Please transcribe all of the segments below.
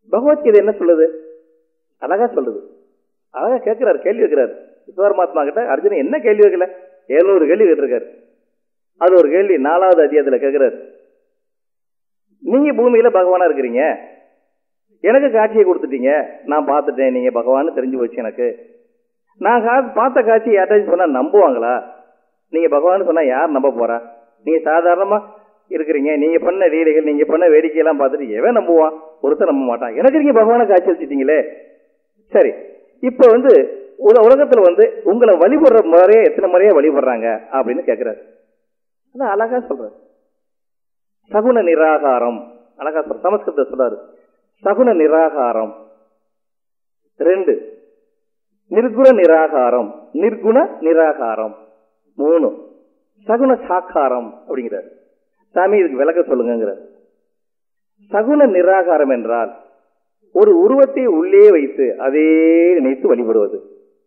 பகவத்கீதை என்ன சொல்லுது அழகா சொல்லுது அழகா கேட்கிறாரு கேள்வி வைக்கிறார் சிவபரமாத்மா கிட்ட அர்ஜுனன் என்ன கேள்வி வைக்கல எழுநூறு கேள்வி கேட்டிருக்காரு அது ஒரு கேள்வி நாலாவது அத்தியாயத்துல கேட்கிறாரு நீங்க பூமியில பகவானா இருக்கிறீங்க எனக்கு காட்சியை கொடுத்துட்டீங்க நான் பார்த்துட்டேன் நீங்க பகவான் தெரிஞ்சு போச்சு எனக்கு நான் கா- பார்த்த காட்சி யார்ட்டாச்சும் சொன்னா நம்புவாங்களா நீங்க பகவான் சொன்னா யார் நம்ப போறா நீங்க சாதாரணமா இருக்கிறீங்க நீங்க பண்ண லீலைகள் நீங்க பண்ண வேடிக்கையெல்லாம் பார்த்துட்டு எவன் நம்புவான் ஒருத்தர் நம்ப மாட்டான் எனக்கு நீங்க பகவானை காட்சி வச்சுட்டீங்களே சரி இப்ப வந்து உல- உலகத்துல வந்து உங்களை வழிபடுற முறையே எத்தனை முறையா வழிபடுறாங்க அப்படின்னு கேட்கிறாரு அதான் அழகா சொல்றாரு சகுன நிராகாரம் அழகா சொல்ற சமஸ்கிருத சொல்றாரு சகுன நிராகாரம் ரெண்டு நிர்குண நிராகாரம் நிர்குண நிராகாரம் மூணு சகுன சாக்காரம் அப்படிங்கிறார் சாமி இதுக்கு விளக்க சொல்லுங்கிறார் சகுன நிராகாரம் என்றால் ஒரு உருவத்தை உள்ளே வைத்து அதே நினைத்து வழிபடுவது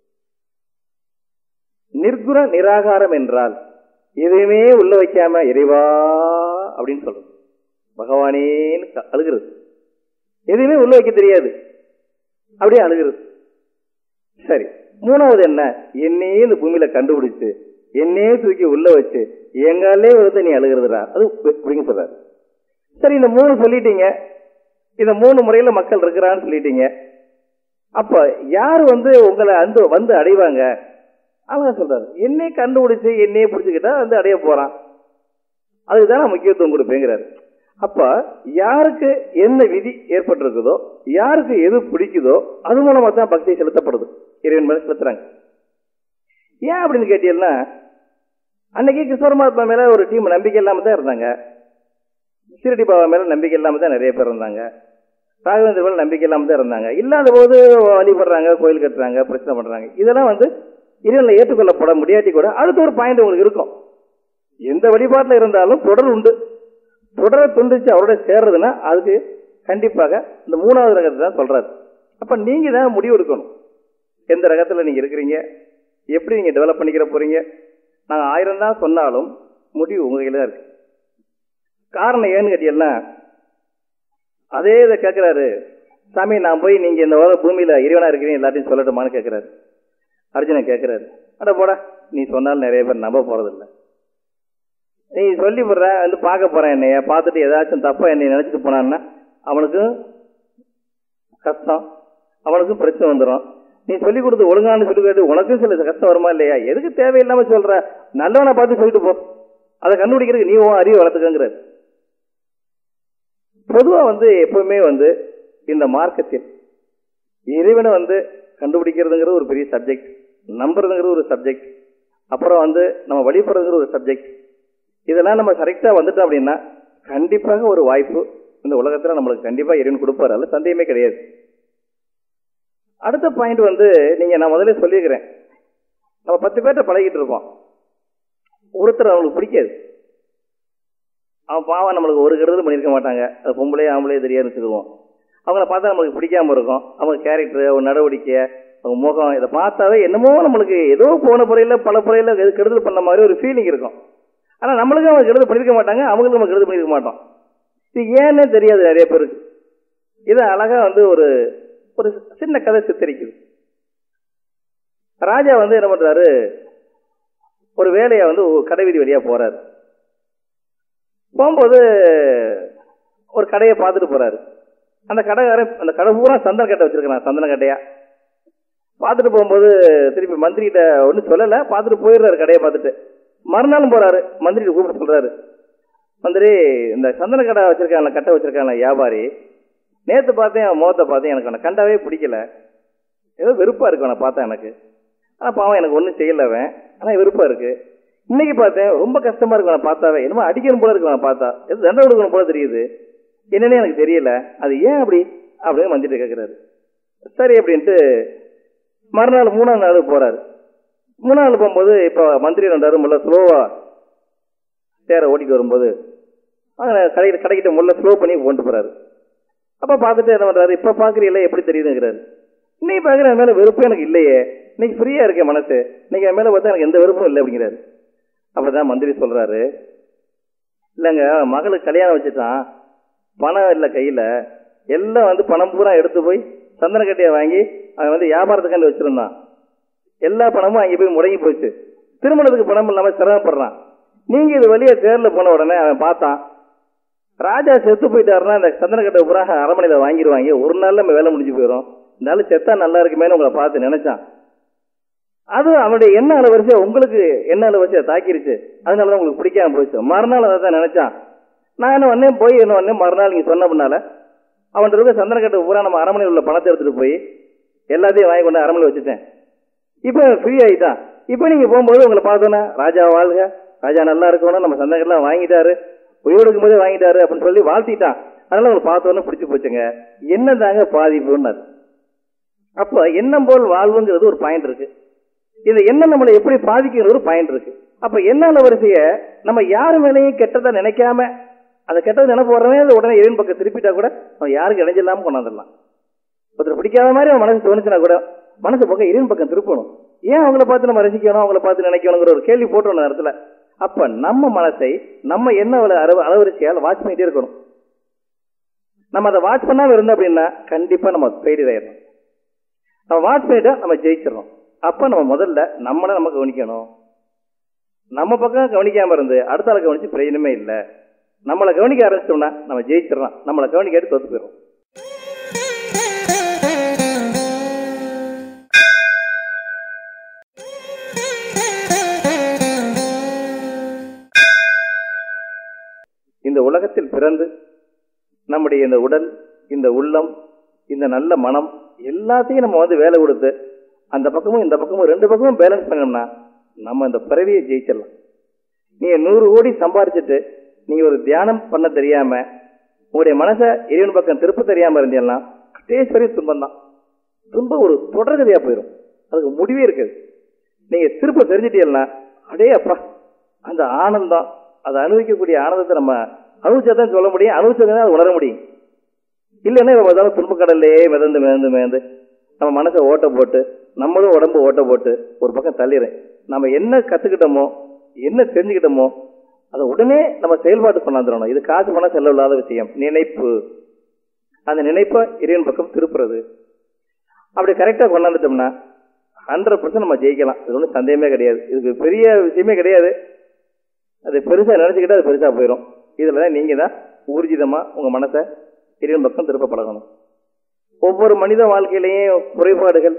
நிர்குண நிராகாரம் என்றால் எதையுமே உள்ள வைக்காம இறைவா அப்படின்னு சொல்றது பகவானேன்னு க- அழுகிறது எதையுமே உள்ள வைக்க தெரியாது அப்படியே அழுகிறது சரி மூணாவது என்ன என்னையே இந்த பூமியில கண்டுபிடிச்சு என்னையே தூக்கி உள்ள வச்சு எங்காலே வந்து நீ அழுகிறதுடா அது அப்படிங்க சொல்றாரு சரி இந்த மூணு சொல்லிட்டீங்க இந்த மூணு முறையில மக்கள் இருக்கிறான்னு சொல்லிட்டீங்க அப்ப யார் வந்து உங்களை அந்த வந்து அடைவாங்க அவங்க சொல்றாரு என்னையே கண்டுபிடிச்சு என்னையே பிடிச்சுக்கிட்டா வந்து அடைய போறான் அதுக்கு தான் நான் முக்கியத்துவம் கொடுப்பேங்கிறாரு அப்ப யாருக்கு என்ன விதி ஏற்பட்டிருக்குதோ யாருக்கு எது பிடிக்குதோ அது மூலமா தான் பக்தி செலுத்தப்படுது இறைவன் மேல செலுத்துறாங்க ஏன் அப்படின்னு கேட்டீங்கன்னா அன்னைக்கு கிருஷ்ண மகாத்மா மேல ஒரு டீம் நம்பிக்கை இல்லாம தான் இருந்தாங்க சிறுடி பாபா மேல நம்பிக்கை இல்லாம தான் நிறைய பேர் இருந்தாங்க ராகவேந்திர மேல நம்பிக்கை இல்லாம தான் இருந்தாங்க இல்லாத போது வழிபடுறாங்க கோயில் கட்டுறாங்க பிரச்சனை பண்றாங்க இதெல்லாம் வந்து இறைவனில் ஏற்றுக்கொள்ளப்பட முடியாட்டி கூட அடுத்த ஒரு பாயிண்ட் உங்களுக்கு இருக்கும் எந்த வழிபாட்டில் இருந்தாலும் தொடர் உண்டு தொடரை துண்டிச்சு அவரோட சேர்றதுன்னா அதுக்கு கண்டிப்பாக இந்த மூணாவது ரகத்தை தான் சொல்றாரு அப்ப நீங்க தான் முடிவு எடுக்கணும் எந்த ரகத்துல நீங்க இருக்கிறீங்க எப்படி நீங்க டெவலப் பண்ணிக்கிற போறீங்க நாங்க ஆயிரம் தான் சொன்னாலும் முடிவு உங்க கையில தான் இருக்கு காரணம் ஏன்னு கேட்டீங்கன்னா அதே இதை கேட்கிறாரு சாமி நான் போய் நீங்க இந்த உலக பூமியில இறைவனா இருக்கிறீங்க எல்லாத்தையும் சொல்லட்டுமான்னு கேட்கிறாரு அர்ஜுனன் கேட்கிறாரு அட போடா நீ சொன்னாலும் நிறைய பேர் நம்ப போறதில்ல நீ சொல்லி போடுற வந்து பார்க்க போறேன் என்னைய பார்த்துட்டு ஏதாச்சும் தப்பா என்னை நினைச்சிட்டு போனான்னா அவனுக்கும் கஷ்டம் அவனுக்கும் பிரச்சனை வந்துடும் நீ சொல்லி கொடுத்து ஒழுங்கானு சொல்லி கேட்டு உனக்கும் சில கஷ்டம் வருமா இல்லையா எதுக்கு தேவையில்லாம சொல்ற நல்லவனை பார்த்து சொல்லிட்டு போ அதை கண்டுபிடிக்கிறதுக்கு நீ உன் அறிவு வளர்த்துக்கங்கிறார் பொதுவா வந்து எப்பவுமே வந்து இந்த மார்க்கத்தில் இறைவனை வந்து கண்டுபிடிக்கிறதுங்கிறது ஒரு பெரிய சப்ஜெக்ட் நம்புறதுங்கிறது ஒரு சப்ஜெக்ட் அப்புறம் வந்து நம்ம வழிபடுறதுங்கிற ஒரு சப்ஜெக்ட் இதெல்லாம் நம்ம கரெக்டா வந்துட்டோம் அப்படின்னா கண்டிப்பாக ஒரு வாய்ப்பு இந்த உலகத்துல நம்மளுக்கு கண்டிப்பா இறைவன் கொடுப்பாரு அதுல சந்தேகமே கிடையாது அடுத்த பாயிண்ட் வந்து நீங்க நான் முதல்ல சொல்லியிருக்கிறேன் நம்ம பத்து பேர்ட்ட பழகிட்டு இருப்போம் ஒருத்தர் அவங்களுக்கு பிடிக்காது அவன் பாவம் நம்மளுக்கு ஒரு கெடுதல் பண்ணியிருக்க மாட்டாங்க அது பொம்பளே ஆம்பளே தெரியாதுன்னு சொல்லுவோம் அவங்கள பார்த்தா நம்மளுக்கு பிடிக்காம இருக்கும் அவங்க கேரக்டர் அவங்க நடவடிக்கை அவங்க முகம் இதை பார்த்தாவே என்னமோ நம்மளுக்கு ஏதோ போன புறையில பல புறையில எது கெடுதல் பண்ண மாதிரி ஒரு ஃபீலிங் இருக்கும் ஆனா நம்மளுக்கும் அவங்க கெடுதல் பண்ணியிருக்க மாட்டாங்க அவங்களுக்கும் நம்ம கெடுதல் பண்ணியிருக்க மாட்டோம் இது ஏன்னே தெரியாது நிறைய பேருக்கு இதை அழகா வந்து ஒரு ஒரு சின்ன கதை சித்தரிக்குது ராஜா வந்து என்ன பண்றாரு ஒரு வேலையை வந்து ஒரு கடை வீதி வழியா போறாரு போகும்போது ஒரு கடையை பார்த்துட்டு போறாரு அந்த கடைக்காரன் அந்த கடை பூரா சந்தன கட்டை வச்சிருக்கான் சந்தன கட்டையா பார்த்துட்டு போகும்போது திருப்பி மந்திரிகிட்ட ஒன்றும் சொல்லலை பார்த்துட்டு போயிடுறாரு கடையை பார்த்துட்டு மறுநாளும் போறாரு மந்திரிகிட்ட கூப்பிட்டு சொல்றாரு மந்திரி இந்த சந்தன கடை வச்சிருக்காங்க கட்டை வச்சிருக்காங்க வியாபாரி நேற்று பார்த்தேன் அவன் முகத்தை பார்த்தேன் எனக்கு அவனை கண்டாவே பிடிக்கல ஏதோ வெறுப்பா இருக்கு அவனை பார்த்தேன் எனக்கு ஆனால் பாவம் எனக்கு ஒன்றும் செய்யல அவன் ஆனால் வெறுப்பா இருக்கு இன்னைக்கு பார்த்தேன் ரொம்ப கஷ்டமா இருக்கு அவனை பார்த்தாவே என்னமோ அடிக்கணும் போல இருக்கு அவனை பார்த்தா எது தண்டனை கொடுக்கணும் போல தெரியுது என்னன்னே எனக்கு தெரியல அது ஏன் அப்படி அப்படின்னு மந்திரிட்ட கேட்குறாரு சரி அப்படின்ட்டு மறுநாள் மூணாம் நாள் போறாரு மூணாம் நாள் போகும்போது இப்போ மந்திரி வந்தாரு முல்ல ஸ்லோவா சேரை ஓட்டிட்டு வரும்போது கடை கடைக்கிட்ட முல்ல ஸ்லோ பண்ணி கொண்டு போறாரு அப்ப பார்த்துட்டு என்ன பண்றாரு இப்ப பாக்குறீங்களா எப்படி தெரியுதுங்கிறாரு இன்னைக்கு பாக்குற என் மேல வெறுப்பு எனக்கு இல்லையே இன்னைக்கு ஃப்ரீயா இருக்கேன் மனசு இன்னைக்கு என் மேல பார்த்தா எனக்கு எந்த வெறுப்பும் இல்லை அப்படிங்கிறாரு அப்பதான் மந்திரி சொல்றாரு இல்லைங்க மகளுக்கு கல்யாணம் வச்சுட்டான் பணம் இல்லை கையில எல்லாம் வந்து பணம் பூரா எடுத்து போய் சந்தனக்கட்டையை வாங்கி அவன் வந்து வியாபாரத்துக்காண்டி வச்சிருந்தான் எல்லா பணமும் அங்கே போய் முடங்கி போச்சு திருமணத்துக்கு பணம் இல்லாம சிரமப்படுறான் நீங்க இது வழியா தேர்ல போன உடனே அவன் பார்த்தான் ராஜா செத்து போயிட்டாருன்னா இந்த சந்தனக்கட்டை பூரா அரமனையில வாங்கிடுவாங்க ஒரு நாள்ல நம்ம வேலை முடிஞ்சு போயிடும் இந்த ஆளு செத்தா நல்லா இருக்குமேனு உங்களை பார்த்து நினைச்சான் அது அவனுடைய எண்ண அலவரிசை உங்களுக்கு எண்ண அலவரிசையை தாக்கிருச்சு அதனாலதான் உங்களுக்கு பிடிக்காம போச்சு மறுநாள் அதை தான் நினைச்சான் நான் என்ன வந்தேன் போய் என்ன வந்தேன் மறுநாள் நீங்க சொன்ன பின்னால அவன் இருக்க சந்தனக்கட்டை பூரா நம்ம அரமனையில் உள்ள பணத்தை எடுத்துட்டு போய் எல்லாத்தையும் வாங்கி கொண்டு அரமனையில் வச்சுட்டேன் இப்போ ஃப்ரீ ஆயிட்டான் இப்போ நீங்க போகும்போது உங்களை பார்த்தோன்னா ராஜா வாழ்க ராஜா நல்லா இருக்கணும் நம்ம சந்தனக்கெல்லாம் வாங்கிட்டாரு உயிரோடு இருக்கும்போதே வாங்கிட்டாரு அப்படின்னு சொல்லி வாழ்த்திட்டான் அதனால உங்களை பார்த்தோன்னே பிடிச்சி போச்சுங்க என்ன தாங்க பாதிப்புன்னாரு அப்போ எண்ணம் போல் வாழ்வுங்கிறது ஒரு பாயிண்ட் இருக்கு இந்த எண்ணம் நம்மளை எப்படி பாதிக்கிறது ஒரு பாயிண்ட் இருக்கு அப்ப எண்ணால வரிசைய நம்ம யாரு மேலேயும் கெட்டதா நினைக்காம அந்த கெட்டது நினைப்பு உடனே அது உடனே எதிரின் பக்கம் திருப்பிட்டா கூட அவன் யாருக்கு இடைஞ்சில்லாம கொண்டாந்துடலாம் ஒருத்தர் பிடிக்காத மாதிரி அவன் மனசு தோணுச்சுன்னா கூட மனசு பக்கம் இறைவன் பக்கம் திருப்பணும் ஏன் அவங்கள பார்த்து நம்ம ரசிக்கணும் அவங்கள பார்த்து நினைக்கணுங்கிற ஒரு கேள்வி போட்டோம் அந்த இடத்துல அப்ப நம்ம மனசை நம்ம என்ன அளவு அளவரிசையால் வாட்ச் பண்ணிட்டே இருக்கணும் நம்ம அதை வாட்ச் பண்ணாம இருந்தோம் அப்படின்னா கண்டிப்பா நம்ம ஃபெயிலியர் ஆயிடணும் நம்ம வாட்ச் பண்ணிட்டா நம்ம ஜெயிச்சிடணும் அப்ப நம்ம முதல்ல நம்மளை நம்ம கவனிக்கணும் நம்ம பக்கம் கவனிக்காம இருந்து அடுத்த ஆளை கவனிச்சு பிரயோஜனமே இல்லை நம்மளை கவனிக்க ஆரம்பிச்சோம்னா நம்ம ஜெயிச்சிடலாம் நம்மளை கவனிக்காட்டி தோத்து போயிடும் இந்த உலகத்தில் பிறந்து நம்முடைய இந்த உடல் இந்த உள்ளம் இந்த நல்ல மனம் எல்லாத்தையும் நம்ம வந்து வேலை கொடுத்து அந்த பக்கமும் இந்த பக்கமும் ரெண்டு பக்கமும் பேலன்ஸ் பண்ணோம்னா நம்ம இந்த பிறவியை ஜெயிச்சிடலாம் நீங்க நூறு கோடி சம்பாரிச்சுட்டு நீங்க ஒரு தியானம் பண்ண தெரியாம உங்களுடைய மனசை இறைவன் பக்கம் திருப்ப தெரியாம இருந்தீங்கன்னா கடைசி வரையும் துன்பம் தான் துன்பம் ஒரு தொடர்கதையா போயிடும் அதுக்கு முடிவே இருக்காது நீங்க திருப்ப தெரிஞ்சிட்டீங்கன்னா அடே அப்பா அந்த ஆனந்தம் அதை அனுபவிக்கக்கூடிய ஆனந்தத்தை நம்ம அனுபவிச்சாதான் சொல்ல முடியும் அனுபவிச்சதான் அது உணர முடியும் இல்லைன்னா நம்ம ஏதாவது துன்பக்கடல்லே மிதந்து மிதந்து மிதந்து நம்ம மனசை ஓட்ட போட்டு நம்மளும் உடம்பு ஓட்ட போட்டு ஒரு பக்கம் தள்ளிடுறேன் நம்ம என்ன கத்துக்கிட்டோமோ என்ன தெரிஞ்சுக்கிட்டோமோ அதை உடனே நம்ம செயல்பாட்டு கொண்டாந்துடணும் இது காசு பணம் செல்ல இல்லாத விஷயம் நினைப்பு அந்த நினைப்பை இறைவன் பக்கம் திருப்புறது அப்படி கரெக்டாக கொண்டாந்துட்டோம்னா ஹண்ட்ரட் பர்சன்ட் நம்ம ஜெயிக்கலாம் இது ஒன்றும் சந்தேகமே கிடையாது இதுக்கு பெரிய விஷயமே கிடையாது அது பெருசாக நினச்சிக்கிட்டா அது பெருசாக போயிடும் இதில் தான் நீங்கள் தான் ஊர்ஜிதமாக உங்கள் மனசை இறைவன் பக்கம் திருப்ப பழகணும் ஒவ்வொரு மனித வாழ்க்கையிலையும் குறைபாடுகள்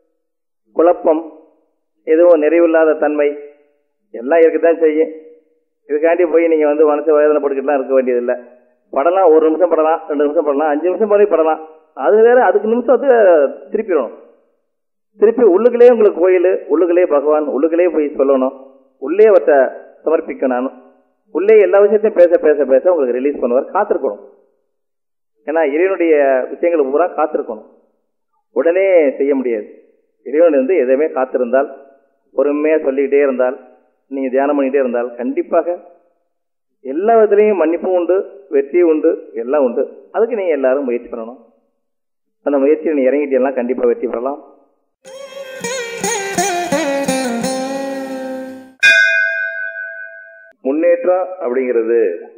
குழப்பம் எதுவும் நிறைவில்லாத தன்மை எல்லாம் இருக்கத்தான் செய்யும் இதுக்காண்டி போய் நீங்கள் வந்து மனசை வேதனைப்பட்டுக்கிட்டுலாம் இருக்க வேண்டியதில்லை படலாம் ஒரு நிமிஷம் படலாம் ரெண்டு நிமிஷம் படலாம் அஞ்சு நிமிஷம் வரை படலாம் அது வேற அதுக்கு நிமிஷம் வந்து திருப்பிடணும் திருப்பி உள்ளுக்குள்ளே உங்களுக்கு கோயில் உள்ளுக்குள்ளே பகவான் உள்ளுக்குள்ளே போய் சொல்லணும் உள்ளே அவர்கிட்ட சமர்ப்பிக்கணும் உள்ளே எல்லா விஷயத்தையும் பேச பேச பேச உங்களுக்கு ரிலீஸ் பண்ணுவார் காத்திருக்கணும் ஏன்னா இறைவனுடைய விஷயங்களை பூரா காத்திருக்கணும் உடனே செய்ய முடியாது இறைவன் வந்து எதுவுமே காத்திருந்தால் பொறுமையா சொல்லிக்கிட்டே இருந்தால் நீங்க தியானம் பண்ணிக்கிட்டே இருந்தால் கண்டிப்பாக எல்லா விதத்திலையும் மன்னிப்பும் உண்டு வெற்றியும் உண்டு எல்லாம் உண்டு அதுக்கு நீங்க எல்லாரும் முயற்சி பண்ணணும் அந்த முயற்சியில் நீ இறங்கிட்டீங்கன்னா கண்டிப்பா வெற்றி பெறலாம் முன்னேற்றம் அப்படிங்கிறது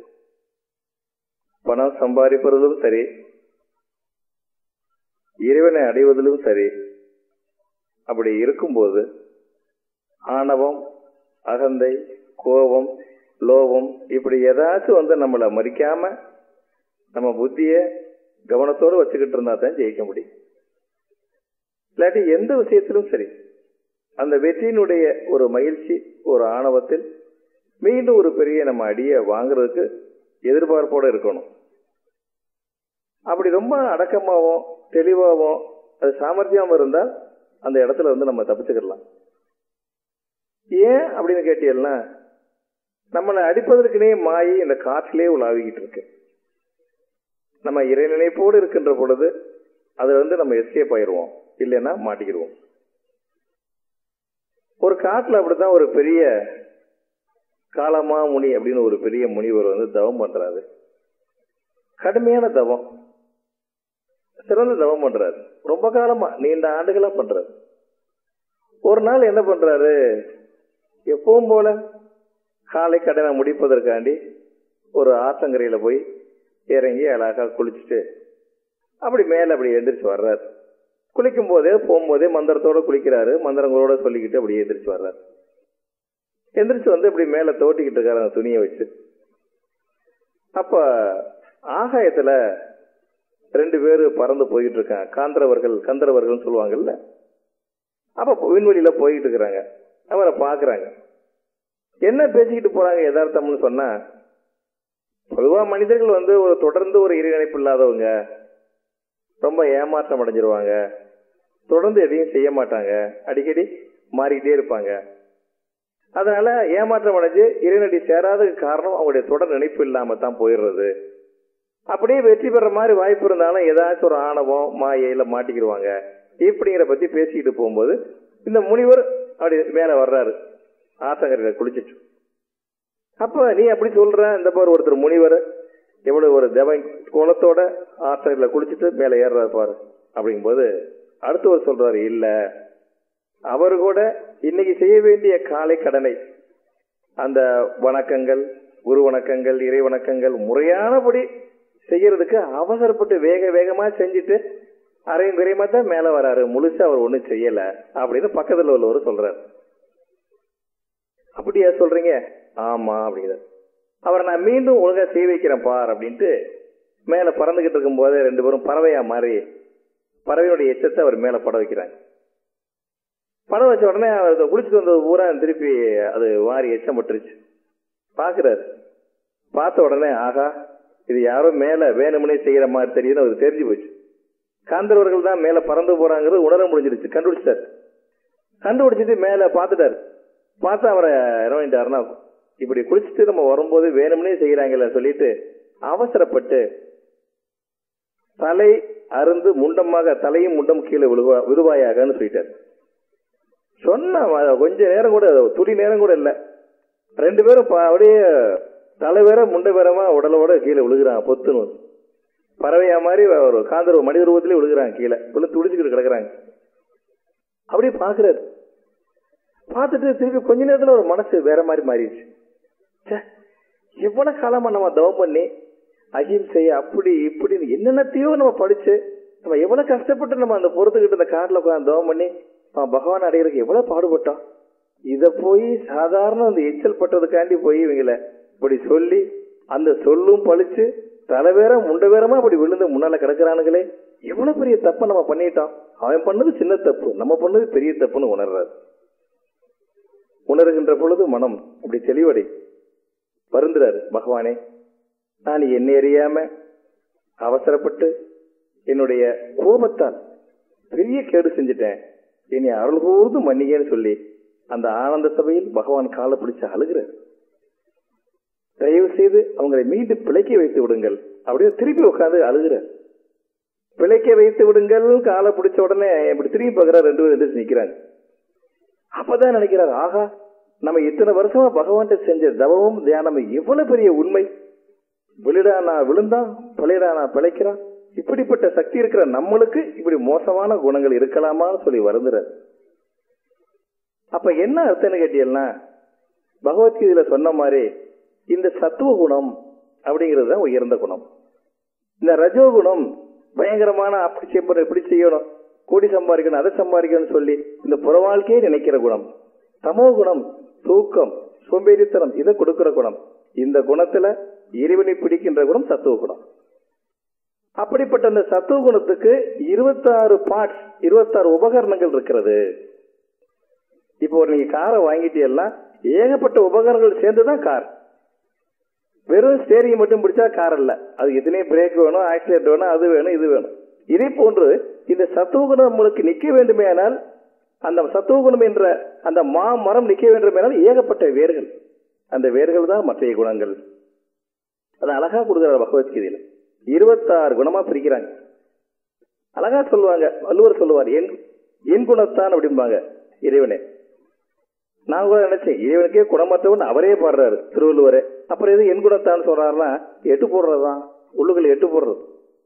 பணம் சம்பாதிப்பதிலும் சரி இறைவனை அடைவதிலும் சரி அப்படி இருக்கும்போது ஆணவம் அகந்தை கோபம் லோபம் இப்படி ஏதாச்சும் வந்து நம்மளை மறிக்காம நம்ம புத்திய கவனத்தோடு வச்சுக்கிட்டு இருந்தா தான் ஜெயிக்க முடியும் இல்லாட்டி எந்த விஷயத்திலும் சரி அந்த வெற்றியினுடைய ஒரு மகிழ்ச்சி ஒரு ஆணவத்தில் மீண்டும் ஒரு பெரிய நம்ம அடியை வாங்குறதுக்கு எதிர்பார்ப்போட இருக்கணும் அப்படி ரொம்ப அடக்கமாகவும் தெளிவாகவும் அது சாமர்த்தியமாக இருந்தால் அந்த இடத்துல இருந்து நம்ம தப்பிச்சுக்கிடலாம் ஏன் அப்படின்னு கேட்டீங்கன்னா நம்மளை அடிப்பதற்குனே மாயி இந்த காற்றிலே உலாவிக்கிட்டு இருக்கு நம்ம இறைநினைப்போடு இருக்கின்ற பொழுது அதுல வந்து நம்ம எஸ்கேப் ஆயிடுவோம் இல்லைன்னா மாட்டிக்கிடுவோம் ஒரு காட்டுல அப்படித்தான் ஒரு பெரிய காலமா முனி அப்படின்னு ஒரு பெரிய முனிவர் வந்து தவம் பண்றாரு கடுமையான தவம் சிறந்த தவம் பண்றாரு ரொம்ப காலமா நீண்ட ஆண்டுகளா பண்றாரு ஒரு நாள் என்ன பண்றாரு எப்பவும் போல காலை கடனை முடிப்பதற்காண்டி ஒரு ஆத்தங்கரையில போய் இறங்கி அழகா குளிச்சுட்டு அப்படி மேல அப்படி எந்திரிச்சு வர்றாரு குளிக்கும் போதே போகும்போதே மந்திரத்தோட குளிக்கிறாரு மந்திரங்களோட சொல்லிக்கிட்டு அப்படியே எந்திரிச்சு வர்றாரு எந்திரிச்சு வந்து இப்படி மேல தோட்டிக்கிட்டு இருக்காரு அந்த துணியை வச்சு அப்ப ஆகாயத்துல ரெண்டு பேரு பறந்து போயிட்டு இருக்காங்க காந்திரவர்கள் கந்தரவர்கள் சொல்லுவாங்கல்ல அப்ப விண்வெளியில போயிட்டு இருக்கிறாங்க அவரை பாக்குறாங்க என்ன பேசிக்கிட்டு போறாங்க யதார்த்தம்னு சொன்னா பொதுவா மனிதர்கள் வந்து ஒரு தொடர்ந்து ஒரு இறைநினைப்பு இல்லாதவங்க ரொம்ப ஏமாற்றம் அடைஞ்சிருவாங்க தொடர்ந்து எதையும் செய்ய மாட்டாங்க அடிக்கடி மாறிக்கிட்டே இருப்பாங்க அதனால ஏமாற்றம் அடைஞ்சு இறைநடி சேராததுக்கு காரணம் அவங்களுடைய தொடர் நினைப்பு இல்லாம தான் போயிடுறது அப்படியே வெற்றி பெற மாதிரி வாய்ப்பு இருந்தாலும் ஏதாச்சும் ஒரு ஆணவம் மாயையில மாட்டிக்கிடுவாங்க இப்படிங்கிற பத்தி பேசிக்கிட்டு போகும்போது இந்த முனிவர் அப்படி மேல வர்றாரு ஆத்தங்கரையில குளிச்சிட்டு அப்ப நீ அப்படி சொல்ற இந்த பாரு ஒருத்தர் முனிவர் எவ்வளவு ஒரு தேவ குளத்தோட ஆத்தங்கரையில குளிச்சுட்டு மேல ஏறுறாரு பாரு அப்படிங்கும்போது அடுத்தவர் சொல்றாரு இல்ல அவர் கூட இன்னைக்கு செய்ய வேண்டிய காலை கடனை அந்த வணக்கங்கள் குரு வணக்கங்கள் இறை வணக்கங்கள் முறையானபடி செய்யறதுக்கு அவசரப்பட்டு வேக வேகமா செஞ்சுட்டு அரையும் குறையமா தான் மேல வராரு முழுசா அவர் ஒண்ணும் செய்யல அப்படின்னு பக்கத்துல உள்ளவர் சொல்றாரு அப்படியா சொல்றீங்க ஆமா அப்படிங்கிறார் அவரை நான் மீண்டும் ஒழுங்கா செய்ய வைக்கிறேன் பார் அப்படின்ட்டு மேல பறந்துகிட்டு இருக்கும் போதே ரெண்டு பேரும் பறவையா மாறி பறவையுடைய எச்சத்தை அவர் மேல பட வைக்கிறாங்க படம் வச்ச உடனே அவர் குளிச்சுட்டு வந்த ஊரா திருப்பி அது வாரி எச்சம் பட்டுருச்சு பாக்குறாரு பார்த்த உடனே ஆகா இது யாரோ மேல வேணும்னே செய்யற மாதிரி தெரியுதுன்னு அவருக்கு தெரிஞ்சு போச்சு காந்தர்வர்கள் தான் மேல பறந்து போறாங்கிறது உணர முடிஞ்சிருச்சு கண்டுபிடிச்சார் கண்டுபிடிச்சிட்டு மேல பார்த்துட்டாரு பார்த்தா அவரை என்ன பண்ணிட்டாருன்னா இப்படி குளிச்சுட்டு நம்ம வரும்போது வேணும்னே செய்யறாங்கல்ல சொல்லிட்டு அவசரப்பட்டு தலை அருந்து முண்டமாக தலையும் முண்டம் கீழே விழுவா விழுவாயாகன்னு சொல்லிட்டாரு சொன்ன கொஞ்ச நேரம் கூட துளி நேரம் கூட இல்ல ரெண்டு பேரும் பா- அப்படியே தலை வேற முண்டை வேறமா உடலோட கீழே விழுகிறாங்க பொத்துன்னு பறவையா மாதிரி ஒரு காந்தர்வ மனித ரூபத்திலே விழுகிறாங்க கீழே விழு துடிச்சுக்கிட்டு கிடக்குறாங்க அப்படியே பாக்குறாரு பார்த்துட்டு திருப்பி கொஞ்ச நேரத்துல ஒரு மனசு வேற மாதிரி மாறிடுச்சு ச்சே, எவ்வளவு காலமா நம்ம தவம் பண்ணி அகிம்சை அப்படி இப்படின்னு என்னென்னத்தையோ நம்ம படிச்சு நம்ம எவ்வளவு கஷ்டப்பட்டு நம்ம அந்த பொறுத்துக்கிட்டு அந்த காட்டுல உட்காந்து தவம் பண்ணி நம்ம பகவான் அடையிறதுக்கு எவ்வளவு பாடுபட்டோம் இத போய் சாதாரண அந்த எச்சல் பட்டதுக்காண்டி போய் இவங்கள இப்படி சொல்லி அந்த சொல்லும் பழிச்சு தலை வேற முண்டை வேறமா அப்படி விழுந்து முன்னால கிடக்குறானுங்களே எவ்வளவு பெரிய தப்பை நம்ம பண்ணிட்டோம் அவன் பண்ணது சின்ன தப்பு நம்ம பண்ணது பெரிய தப்புன்னு உணர்றாரு உணர்கின்ற பொழுது மனம் அப்படி தெளிவடை வருந்துறாரு பகவானே நான் என்னை அறியாம அவசரப்பட்டு என்னுடைய கோபத்தால் பெரிய கேடு செஞ்சுட்டேன் என்னை அருள் கூர்ந்து மன்னிகன்னு சொல்லி அந்த ஆனந்த சபையில் பகவான் காலை பிடிச்சு அழுகிறார் தயவு செய்து அவங்களை மீண்டும் பிழைக்க வைத்து விடுங்கள் அப்படியே திருப்பி உட்காந்து அழுகிறார் பிழைக்க வைத்து விடுங்கள் காலை பிடிச்ச உடனே இப்படி திரும்பி பார்க்கறாரு ரெண்டு பேரும் எந்திரிச்சு நிக்கிறாங்க அப்பதான் நினைக்கிறார் ஆகா நம்ம இத்தனை வருஷமா பகவான்கிட்ட செஞ்ச தவமும் தியானமும் எவ்வளவு பெரிய உண்மை விழுடா நான் விழுந்தான் பிழைடா நான் பிழைக்கிறான் இப்படிப்பட்ட சக்தி இருக்கிற நம்மளுக்கு இப்படி மோசமான குணங்கள் இருக்கலாமான்னு சொல்லி வருந்துறாரு அப்ப என்ன அர்த்தம்னு கேட்டீங்கன்னா பகவத்கீதையில சொன்ன மாதிரி இந்த சத்துவ குணம் அப்படிங்கிறது தான் உயர்ந்த குணம் இந்த ரஜோகுணம் பயங்கரமான அப்படி செய்யப்பட இப்படி செய்யணும் கோடி சம்பாதிக்கணும் அதை சம்பாதிக்கணும்னு சொல்லி இந்த புற வாழ்க்கையே நினைக்கிற குணம் தமோ குணம் தூக்கம் சோம்பேறித்தனம் இதை கொடுக்கிற குணம் இந்த குணத்துல இறைவனை பிடிக்கின்ற குணம் சத்துவ குணம் அப்படிப்பட்ட அந்த சத்துவ குணத்துக்கு இருபத்தாறு பார்ட்ஸ் இருபத்தாறு உபகரணங்கள் இருக்கிறது இப்போ ஒரு நீங்க காரை வாங்கிட்டீங்கன்னா ஏகப்பட்ட உபகரணங்கள் சேர்ந்துதான் கார் வெறும் ஸ்டேரிங் மட்டும் பிடிச்சா கார் அல்ல அது எத்தனையோ பிரேக் வேணும் ஆக்சிடென்ட் வேணும் அது வேணும் இது வேணும் இதே போன்று இந்த சத்துவகுணம் நம்மளுக்கு நிக்க வேண்டுமேனால் அந்த சத்துவகுணம் என்ற அந்த மா மரம் நிக்க வேண்டுமேனால் ஏகப்பட்ட வேர்கள் அந்த வேர்கள் தான் மற்ற குணங்கள் அது அழகா கொடுக்குறாரு பகவத்கீதையில இருபத்தாறு குணமா பிரிக்கிறாங்க அழகா சொல்லுவாங்க வள்ளுவர் சொல்லுவார் என் என் குணத்தான் அப்படிம்பாங்க இறைவனே நான் கூட நினைச்சேன் இறைவனுக்கே குணமற்றவன் அவரே பாடுறாரு திருவள்ளுவரே அப்புறம் எது என் குணத்தான் சொல்றாருன்னா எட்டு போடுறதுதான் உள்ளுக்குள்ள எட்டு போடுறது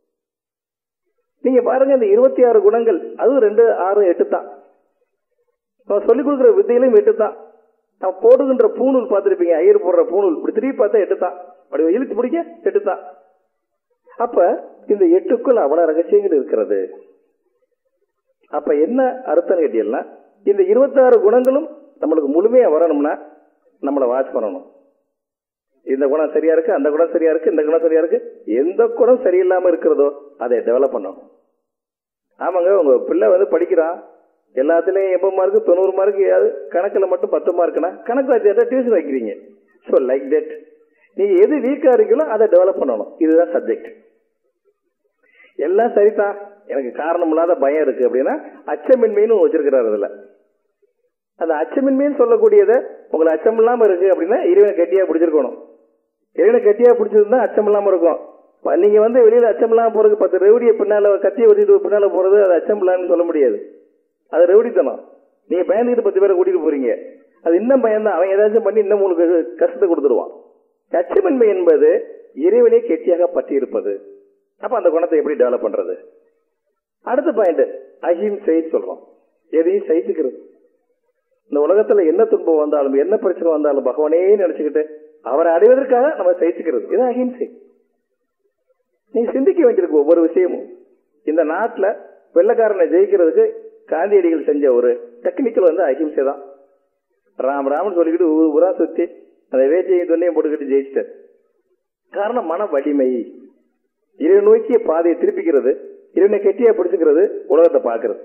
நீங்க பாருங்க இந்த இருபத்தி ஆறு குணங்கள் அதுவும் ரெண்டு ஆறு எட்டு தான் நம்ம சொல்லிக் கொடுக்குற வித்தையிலும் எட்டு தான் நம்ம போடுகின்ற பூணூல் பார்த்துருப்பீங்க ஐயர் போடுற பூணூல் இப்படி திரும்பி பார்த்தா எட்டு தான் அப்படி இழுத்து பிடிக்க எட்டு தான் அப்ப இந்த எட்டுக்குள் அவ்வளவு ரகசியங்கள் இருக்கிறது அப்ப என்ன அர்த்தம் கேட்டீங்கன்னா இந்த இருபத்தாறு குணங்களும் நம்மளுக்கு முழுமையா வரணும்னா நம்மளை வாட்ச் பண்ணணும் இந்த குணம் சரியா இருக்கு அந்த குணம் சரியா இருக்கு இந்த குணம் சரியா இருக்கு எந்த குணம் சரியில்லாம இருக்கிறதோ அதை டெவலப் பண்ணணும் ஆமாங்க உங்க பிள்ளை வந்து படிக்கிறான் எல்லாத்துலயும் எண்பது மார்க்கு தொண்ணூறு மார்க் கணக்குல மட்டும் பத்து மார்க்குனா கணக்கு வச்சு டியூஷன் வைக்கிறீங்க ஸோ லைக் தட் நீங்க எது வீக்கா இருக்கீங்களோ அதை டெவலப் பண்ணணும் இதுதான் சப்ஜெக்ட் எல்லாம் சரிதான் எனக்கு காரணம் இல்லாத பயம் இருக்கு அப்படின்னா அச்சமின்மைன்னு வச்சிருக்கிறாரு அதுல அந்த அச்சமின்மைன்னு சொல்லக்கூடியதை உங்களை அச்சம் இல்லாம இருக்கு அப்படின்னா இறைவனை கட்டியா பிடிச்சிருக்கணும் இறைவனை கட்டியா பிடிச்சிருந்தா அச்சம் இல்லாம இருக்கும் இப்ப நீங்க வந்து வெளியில அச்சம் இல்லாம போறதுக்கு பத்து ரெவடியை பின்னால கத்தியை வச்சுட்டு பின்னால போறது அது அச்சம் இல்லாமன்னு சொல்ல முடியாது அது ரெவடித்தனம் நீங்க பயந்துக்கிட்டு பத்து பேரை கூட்டிட்டு போறீங்க அது இன்னும் பயந்தான் அவன் ஏதாச்சும் பண்ணி இன்னும் உங்களுக்கு கஷ்டத்தை கொடுத்துருவான் அச்சமின்மை என்பது இறைவனை கெட்டியாக பற்றி இருப்பது அப்ப அந்த குணத்தை எப்படி டெவலப் பண்றது அடுத்த பாயிண்ட் அஹிம்சை சொல்றோம் எதையும் சகிச்சுக்கிறது இந்த உலகத்துல என்ன துன்பம் வந்தாலும் என்ன பிரச்சனை வந்தாலும் பகவானே நினைச்சுக்கிட்டு அவரை அடைவதற்காக நம்ம சகிச்சுக்கிறது இது அஹிம்சை நீ சிந்திக்க வேண்டியிருக்கு ஒவ்வொரு விஷயமும் இந்த நாட்டுல வெள்ளக்காரனை ஜெயிக்கிறதுக்கு காந்தியடிகள் செஞ்ச ஒரு டெக்னிக்கல் வந்து அஹிம்சை தான் ராம் ராமன் சொல்லிக்கிட்டு ஊர் ஊரா சுத்தி அந்த வேச்சையும் தொண்டையும் போட்டுக்கிட்டு ஜெயிச்சிட்டார் காரணம் மன வலிமை இறை நோக்கிய பாதையை திருப்பிக்கிறது இறைவனை கெட்டியா பிடிச்சுக்கிறது உலகத்தை பார்க்கறது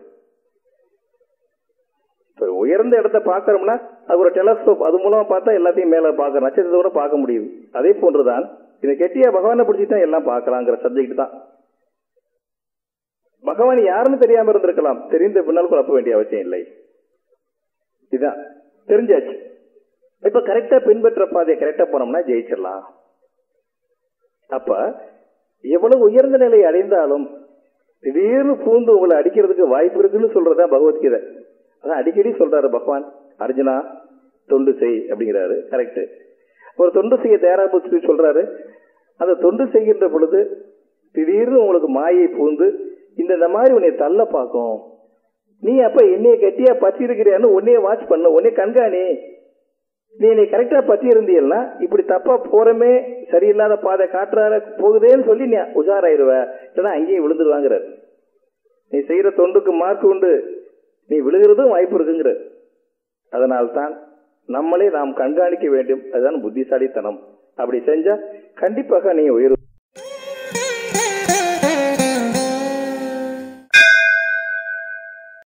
இப்ப உயர்ந்த இடத்த பார்க்கறோம்னா அது ஒரு டெலஸ்கோப் அது மூலமா பார்த்தா எல்லாத்தையும் மேல பார்க்க நட்சத்திரத்தோட பார்க்க முடியுது அதே போன்றுதான் இதை கெட்டியா பகவானை பிடிச்சிட்டா எல்லாம் பார்க்கலாங்கிற சப்ஜெக்ட் தான் பகவான் யாருன்னு தெரியாம இருந்திருக்கலாம் தெரிந்த பின்னால் குழப்ப வேண்டிய அவசியம் இல்லை இதுதான் தெரிஞ்சாச்சு இப்ப கரெக்டா பின்பற்ற பாதையை கரெக்டா போனோம்னா ஜெயிச்சிடலாம் அப்ப எவ்வளவு உயர்ந்த நிலை அடைந்தாலும் திடீர்னு பூந்து உங்களை அடிக்கிறதுக்கு வாய்ப்பு இருக்குன்னு சொல்றதா பகவத்கீதை அதான் அடிக்கடி சொல்றாரு பகவான் அர்ஜுனா தொண்டு செய் அப்படிங்கிறாரு கரெக்ட் ஒரு தொண்டு செய்ய தயாராக சொல்லி சொல்றாரு அந்த தொண்டு செய்கின்ற பொழுது திடீர்னு உங்களுக்கு மாயை பூந்து இந்த இந்த மாதிரி உன்னை தள்ள பார்க்கும் நீ அப்ப என்னைய கட்டியா பற்றி இருக்கிறியான்னு உன்னைய வாட்ச் பண்ண உன்னைய கண்காணி நீ என்னை கரெக்டா பத்தி இருந்தீங்கன்னா இப்படி தப்பா போறமே சரியில்லாத பாதை காட்டுறார போகுதேன்னு சொல்லி நீ உஷாராயிருவ இல்லைன்னா அங்கேயும் விழுந்துருவாங்கிறார் நீ செய்யற தொண்டுக்கு மார்க் உண்டு நீ விழுகிறதும் வாய்ப்பு இருக்குங்கிற அதனால்தான் நம்மளே நாம் கண்காணிக்க வேண்டும் அதுதான் புத்திசாலித்தனம் அப்படி செஞ்சா கண்டிப்பாக நீ உயர்